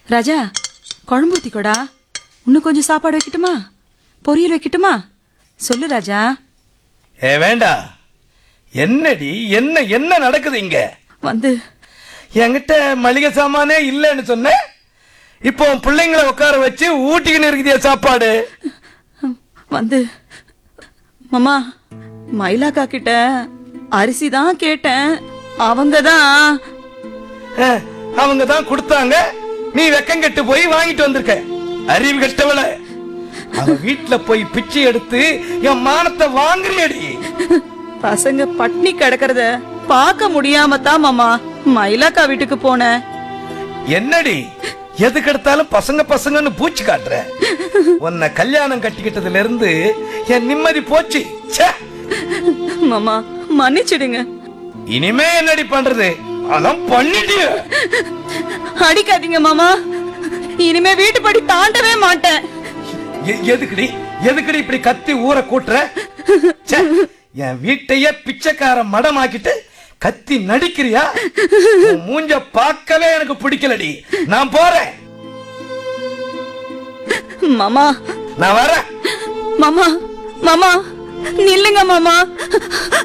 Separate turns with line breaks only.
ராஜா குழம்பு ஊத்திக்கோடா இன்னும் கொஞ்சம் சாப்பாடு வைக்கட்டுமா பொரியல் வைக்கட்டுமா சொல்லு ராஜா
ஏ வேண்டா என்னடி என்ன என்ன நடக்குது இங்க
வந்து
என்கிட்ட மளிகை சாமானே இல்லைன்னு சொன்னேன் இப்போ உன் பிள்ளைங்களை உட்கார வச்சு ஊட்டிக்கின்னு இருக்குதியா சாப்பாடு
வந்து மாமா மயிலாக்கா கிட்ட அரிசி தான் கேட்டேன் அவங்க தான்
அஹ், அவங்க தான் கொடுத்தாங்க நீ வெக்கம் கெட்டு போய் வாங்கிட்டு வந்திருக்க அறிவு கெட்டவள அவ வீட்டுல போய் பிச்சை எடுத்து என் மானத்தை வாங்குறியடி
பசங்க பட்னி கிடக்கிறத பார்க்க முடியாம தான் மாமா மயிலாக்கா வீட்டுக்கு போனேன்
என்னடி எதுக்கு எடுத்தாலும் பசங்க பசங்கன்னு பூச்சி காட்டுற உன்னை கல்யாணம் கட்டிக்கிட்டதுல இருந்து என் நிம்மதி போச்சு ச்சே.
மாமா மன்னிச்சிடுங்க
இனிமே என்னடி பண்றது அதான் பண்ணிட்டிய
அடிக்காதீங்க மாமா இனிமே வீட்டுப்படி தாண்டவே மாட்டேன்
எ- எதுக்குடி எதுக்குடி இப்படி கத்தி ஊரை கூட்டுற ச்சே, என் வீட்டையே பிச்சைக்கார மடமாக்கிட்டு கத்தி நடிக்கிறியா உன் மூஞ்ச பார்க்கவே எனக்கு பிடிக்கலடி நான் போறேன்
மாமா
நான் வரேன்
மாமா மாமா நில்லுங்க மாமா